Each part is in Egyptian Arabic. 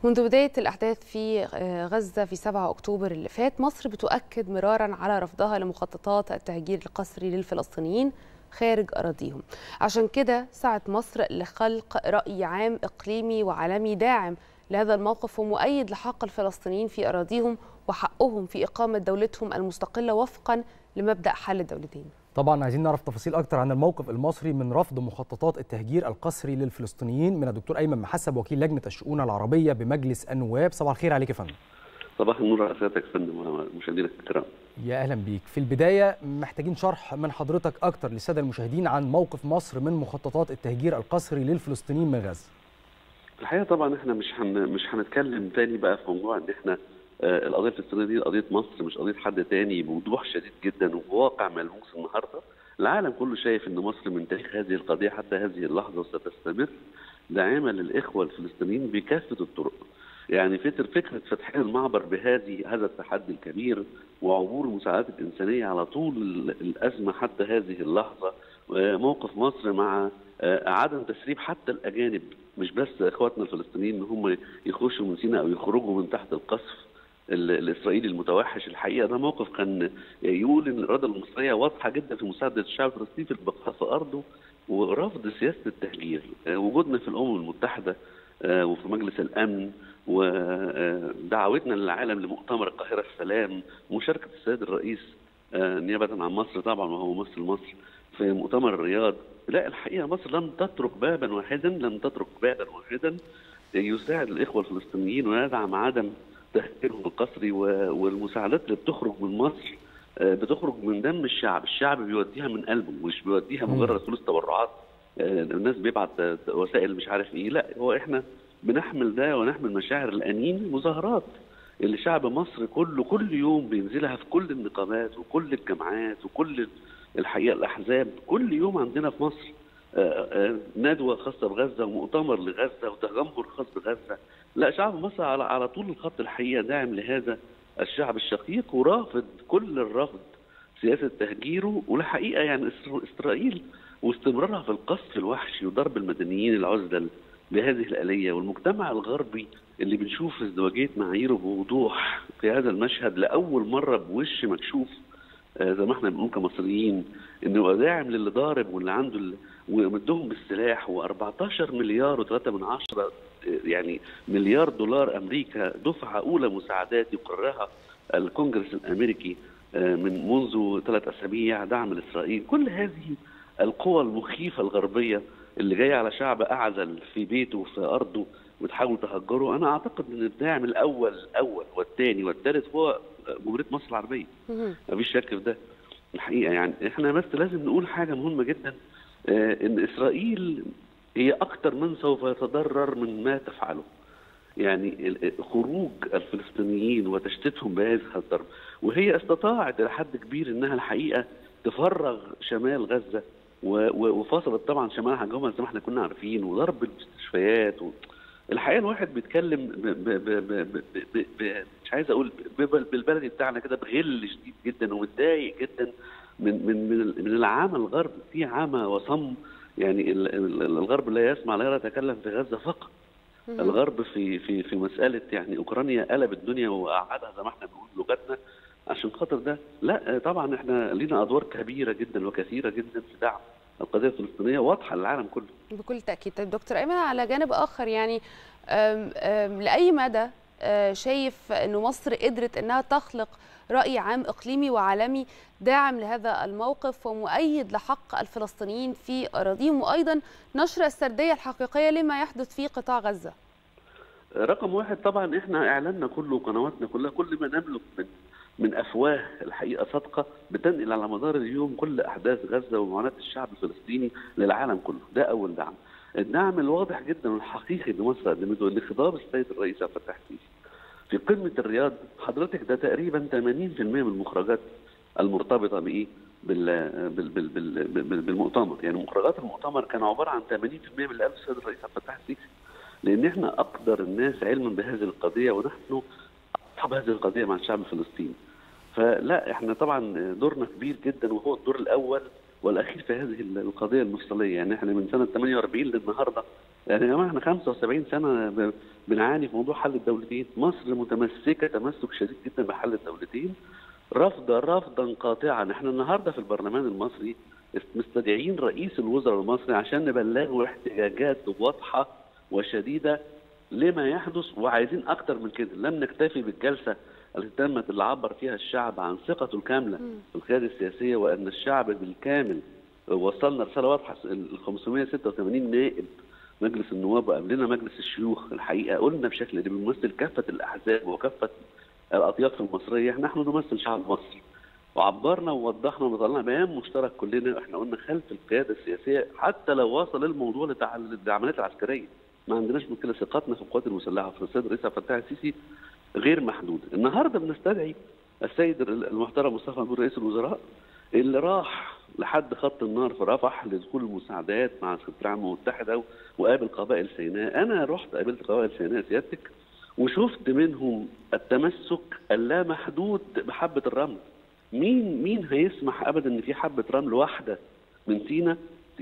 منذ بداية الأحداث في غزة في 7 أكتوبر اللي فات مصر بتؤكد مرارا على رفضها لمخططات التهجير القسري للفلسطينيين خارج أراضيهم عشان كده سعت مصر لخلق رأي عام إقليمي وعالمي داعم لهذا الموقف ومؤيد لحق الفلسطينيين في أراضيهم وحقهم في إقامة دولتهم المستقلة وفقا لمبدأ حل الدولتين طبعا عايزين نعرف تفاصيل اكتر عن الموقف المصري من رفض مخططات التهجير القسري للفلسطينيين من الدكتور ايمن محسب وكيل لجنه الشؤون العربيه بمجلس النواب صباح الخير عليك يا فندم صباح النور على سيادتك يا فندم ومشاهدينا الكرام يا اهلا بيك في البدايه محتاجين شرح من حضرتك اكتر للساده المشاهدين عن موقف مصر من مخططات التهجير القسري للفلسطينيين من غزه الحقيقه طبعا احنا مش هن مش هنتكلم تاني بقى في موضوع ان احنا آه القضيه الفلسطينيه دي قضيه مصر مش قضيه حد تاني بوضوح شديد جدا وواقع ملموس النهارده العالم كله شايف ان مصر من تاريخ هذه القضيه حتى هذه اللحظه وستستمر داعمه للاخوه الفلسطينيين بكافه الطرق. يعني فكر فكره فتح المعبر بهذه هذا التحدي الكبير وعبور المساعدات الانسانيه على طول الازمه حتى هذه اللحظه موقف مصر مع عدم تسريب حتى الاجانب مش بس اخواتنا الفلسطينيين ان هم يخشوا من سيناء او يخرجوا من تحت القصف الاسرائيلي المتوحش الحقيقه ده موقف كان يقول ان الاراده المصريه واضحه جدا في مساعده الشعب الفلسطيني في البقاء في ارضه ورفض سياسه التهجير وجودنا في الامم المتحده وفي مجلس الامن ودعوتنا للعالم لمؤتمر القاهره السلام مشاركه السيد الرئيس نيابه عن مصر طبعا وهو ممثل مصر في مؤتمر الرياض لا الحقيقه مصر لم تترك بابا واحدا لم تترك بابا واحدا يساعد الاخوه الفلسطينيين ويدعم عدم تهجيرهم القسري والمساعدات اللي بتخرج من مصر بتخرج من دم الشعب، الشعب بيوديها من قلبه مش بيوديها مجرد فلوس تبرعات الناس بيبعت وسائل مش عارف ايه، لا هو احنا بنحمل ده ونحمل مشاعر الانين مظاهرات اللي شعب مصر كله كل يوم بينزلها في كل النقابات وكل الجامعات وكل الحقيقه الاحزاب كل يوم عندنا في مصر ندوه خاصه بغزه ومؤتمر لغزه وتجمهر خاص بغزه لا شعب مصر على على طول الخط الحقيقه داعم لهذا الشعب الشقيق ورافض كل الرفض سياسه تهجيره والحقيقه يعني اسرائيل واستمرارها في القصف الوحشي وضرب المدنيين العزل بهذه الاليه والمجتمع الغربي اللي بنشوف ازدواجيه معاييره بوضوح في هذا المشهد لاول مره بوش مكشوف زي ما احنا بنقول كمصريين انه يبقى داعم للي ضارب واللي عنده ويمدهم بالسلاح و14 مليار و3 من عشرة يعني مليار دولار امريكا دفعه اولى مساعدات يقررها الكونجرس الامريكي من منذ ثلاث اسابيع دعم لاسرائيل كل هذه القوى المخيفه الغربيه اللي جايه على شعب اعزل في بيته وفي ارضه وتحاول تهجره انا اعتقد ان الداعم الاول الاول والثاني والثالث هو جمهوريه مصر العربيه مفيش شك في ده الحقيقه يعني احنا بس لازم نقول حاجه مهمه جدا آه ان اسرائيل هي اكثر من سوف يتضرر من ما تفعله يعني خروج الفلسطينيين وتشتيتهم بهذا الضرب وهي استطاعت الى حد كبير انها الحقيقه تفرغ شمال غزه وفصلت طبعا شمالها جوه زي ما احنا كنا عارفين وضرب المستشفيات و... الحقيقه الواحد بيتكلم ب ب ب ب ب ب مش عايز اقول بالبلدي بتاعنا كده بغل شديد جدا ومتضايق جدا من من من, من العامه الغرب في عامه وصم يعني الغرب لا يسمع لا يتكلم في غزه فقط الغرب في في في مساله يعني اوكرانيا قلب الدنيا وقعدها زي ما احنا بنقول لغتنا عشان خاطر ده لا طبعا احنا لينا ادوار كبيره جدا وكثيره جدا في دعم القضيه الفلسطينيه واضحه للعالم كله بكل تاكيد طيب دكتور ايمن على جانب اخر يعني أم أم لاي مدى شايف انه مصر قدرت انها تخلق راي عام اقليمي وعالمي داعم لهذا الموقف ومؤيد لحق الفلسطينيين في اراضيهم وايضا نشر السرديه الحقيقيه لما يحدث في قطاع غزه رقم واحد طبعا احنا اعلاننا كله وقنواتنا كلها كل ما نملك من من افواه الحقيقه صادقه بتنقل على مدار اليوم كل احداث غزه ومعاناه الشعب الفلسطيني للعالم كله ده اول دعم الدعم الواضح جدا والحقيقي اللي مصر قدمته ان خطاب السيد الرئيس عبد الفتاح السيسي في قمه الرياض حضرتك ده تقريبا 80% من المخرجات المرتبطه بايه؟ بال بال بال بال بال بالمؤتمر يعني مخرجات المؤتمر كان عباره عن 80% من اللي قاله السيد الرئيس عبد الفتاح السيسي لان احنا اقدر الناس علما بهذه القضيه ونحن اصحاب هذه القضيه مع الشعب الفلسطيني فلا احنا طبعا دورنا كبير جدا وهو الدور الاول والاخير في هذه القضيه المفصليه يعني احنا من سنه 48 للنهارده يعني يا جماعه احنا 75 سنه ب- بنعاني في موضوع حل الدولتين، مصر متمسكه تمسك شديد جدا بحل الدولتين رفضا رفضا قاطعا، احنا النهارده في البرلمان المصري مستدعين رئيس الوزراء المصري عشان نبلغه احتجاجات واضحه وشديده لما يحدث وعايزين اكتر من كده، لم نكتفي بالجلسه التي تمت اللي عبر فيها الشعب عن ثقته الكامله في القياده السياسيه وان الشعب بالكامل وصلنا رساله واضحه ال 586 نائب مجلس النواب وقبلنا مجلس الشيوخ الحقيقه قلنا بشكل اللي بيمثل كافه الاحزاب وكافه الاطياف المصريه احنا نحن نمثل شعب مصر وعبرنا ووضحنا وطلعنا بيان مشترك كلنا احنا قلنا خلف القياده السياسيه حتى لو وصل الموضوع لتع- للعمليات العسكريه ما عندناش مشكله ثقتنا في القوات المسلحه في السيد الرئيس عبد الفتاح السيسي غير محدوده النهارده بنستدعي السيد المحترم مصطفى مدبولي رئيس الوزراء اللي راح لحد خط النار في رفح لدخول المساعدات مع السلطه العامه المتحده وقابل قبائل سيناء انا رحت قابلت قبائل سيناء سيادتك وشفت منهم التمسك اللامحدود بحبه الرمل مين مين هيسمح ابدا ان في حبه رمل واحده من سينا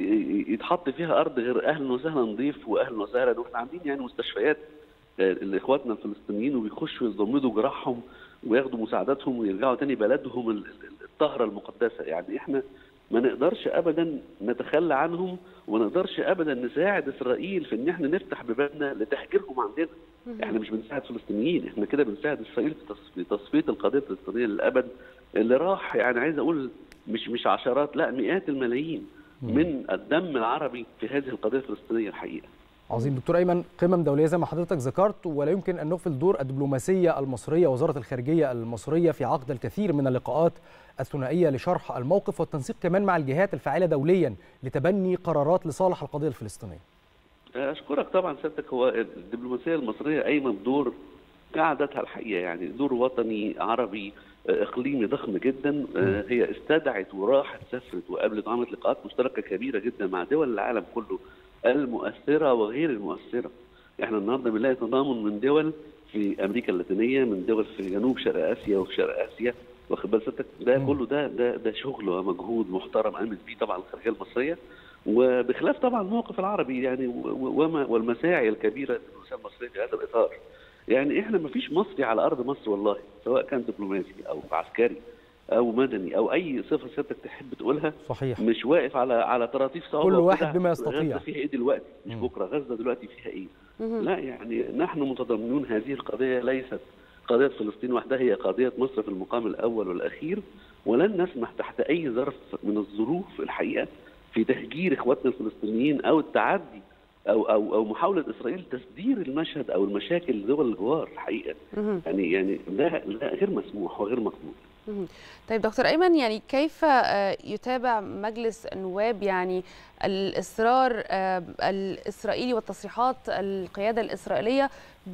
يتحط فيها ارض غير اهلا وسهلا نضيف واهلا وسهلا واحنا عاملين يعني مستشفيات آه، لاخواتنا الفلسطينيين وبيخشوا يضمدوا جراحهم وياخدوا مساعداتهم ويرجعوا تاني بلدهم ال- ال- الطاهره المقدسه يعني احنا ما نقدرش ابدا نتخلى عنهم وما نقدرش ابدا نساعد اسرائيل في ان احنا نفتح بيباننا لتهجيرهم عندنا احنا مش بنساعد فلسطينيين احنا كده بنساعد اسرائيل في تصف- في تصفيه القضيه الفلسطينيه للابد اللي راح يعني عايز اقول مش مش عشرات لا مئات الملايين من الدم العربي في هذه القضيه الفلسطينيه الحقيقه عظيم دكتور ايمن قمم دوليه زي ما حضرتك ذكرت ولا يمكن ان نغفل دور الدبلوماسيه المصريه وزاره الخارجيه المصريه في عقد الكثير من اللقاءات الثنائيه لشرح الموقف والتنسيق كمان مع الجهات الفاعله دوليا لتبني قرارات لصالح القضيه الفلسطينيه اشكرك طبعا سيادتك هو الدبلوماسيه المصريه قايمه بدور كعادتها الحقيقه يعني دور وطني عربي آه، اقليمي ضخم جدا آه، هي استدعت وراحت سافرت وقابلت وعملت لقاءات مشتركه كبيره جدا مع دول العالم كله المؤثره وغير المؤثره احنا النهارده بنلاقي تضامن من دول في امريكا اللاتينيه من دول في جنوب شرق اسيا وفي شرق اسيا واخد بال سيادتك ده مم. كله ده ده ده شغل ومجهود محترم قامت بيه طبعا الخارجيه المصريه وبخلاف طبعا الموقف العربي يعني و- و- وما والمساعي الكبيره للدبلوماسيه المصريه في هذا الاطار. يعني احنا ما فيش مصري على ارض مصر والله سواء كان دبلوماسي او عسكري او مدني او اي صفه سيادتك تحب تقولها صحيح مش واقف على على طراطيف صوابعه كل وكده واحد بما يستطيع. غزه فيها ايه دلوقتي مش مم. بكره غزه دلوقتي فيها ايه مهم. لا يعني نحن متضامنون هذه القضيه ليست قضيه فلسطين وحدها هي قضيه مصر في المقام الاول والاخير ولن نسمح تحت اي ظرف من الظروف الحقيقه في تهجير اخواتنا الفلسطينيين او التعدي او او او محاوله اسرائيل تسدير المشهد او المشاكل لدول الجوار الحقيقه مهم. يعني يعني لا لا غير مسموح وغير مقبول مهم. طيب دكتور ايمن يعني كيف آه، يتابع مجلس النواب يعني الاصرار آه، الاسرائيلي وتصريحات القياده الاسرائيليه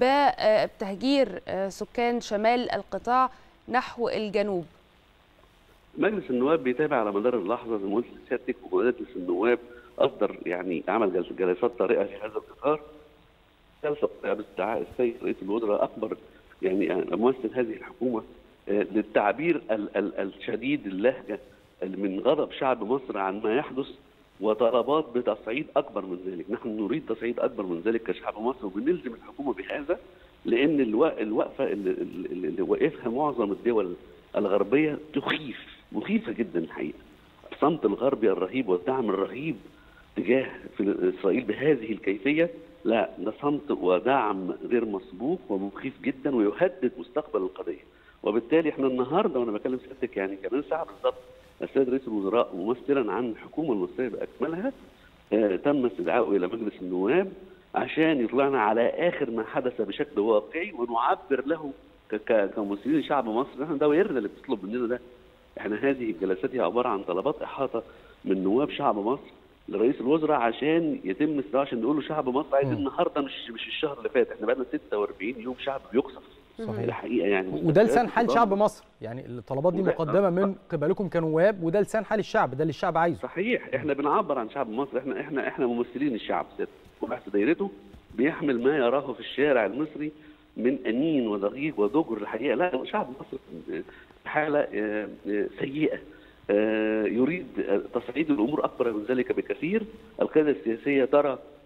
بتهجير آه، سكان شمال القطاع نحو الجنوب مجلس النواب بيتابع على مدار اللحظه زي ما قلت لسيادتك ومجلس النواب اصدر يعني عمل جلس- جلسات طارئه في هذا الاطار جلسه طارئه باستدعاء السيد رئيس الوزراء اكبر يعني ممثل هذه الحكومه آه، للتعبير ال- ال- الشديد اللهجه من غضب شعب مصر عن ما يحدث وطلبات بتصعيد اكبر من ذلك، نحن نريد تصعيد اكبر من ذلك كشعب مصر وبنلزم الحكومه بهذا لان الو- الوقفه اللي, اللي اللي واقفها معظم الدول الغربيه تخيف مخيفه جدا الحقيقه. الصمت الغربي الرهيب والدعم الرهيب تجاه في اسرائيل بهذه الكيفيه لا ده صمت ودعم غير مسبوق ومخيف جدا ويهدد مستقبل القضيه. وبالتالي احنا النهارده وانا بكلم سيادتك يعني كمان ساعه بالظبط السيد رئيس الوزراء ممثلا عن الحكومه المصريه باكملها آه، تم استدعائه الى مجلس النواب عشان يطلعنا على اخر ما حدث بشكل واقعي ونعبر له ك- ك- كممثلين شعب مصر احنا دوائرنا اللي بتطلب مننا ده احنا هذه الجلسات هي عباره عن طلبات احاطه من نواب شعب مصر لرئيس الوزراء عشان يتم استدعاء عشان نقول له شعب مصر عايزين مم. النهارده مش مش الشهر اللي فات احنا بقالنا 46 يوم شعب بيقصف صحيح الحقيقه يعني وده لسان حال شعب مصر يعني الطلبات دي وده- مقدمه من قبلكم كنواب وده لسان حال الشعب ده اللي الشعب عايزه صحيح احنا بنعبر عن شعب مصر احنا احنا احنا ممثلين الشعب ست وبعد دايرته بيحمل ما يراه في الشارع المصري من انين وضجيج وضجر الحقيقه لا شعب مصر في حاله آه، آه، سيئه آه، يريد تصعيد الامور اكبر من ذلك بكثير القياده السياسيه ترى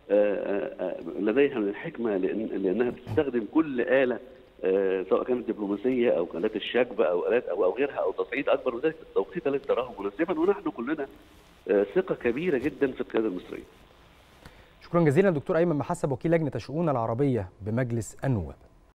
لديها من الحكمه لأن لانها بتستخدم كل اله سواء كانت دبلوماسيه او آلات الشكب او آلات او او غيرها او تصعيد اكبر من ذلك في التوقيت الذي تراه مناسبا ونحن كلنا ثقه كبيره جدا في القياده المصريه. شكرا جزيلا دكتور ايمن محسب وكيل لجنه الشؤون العربيه بمجلس النواب.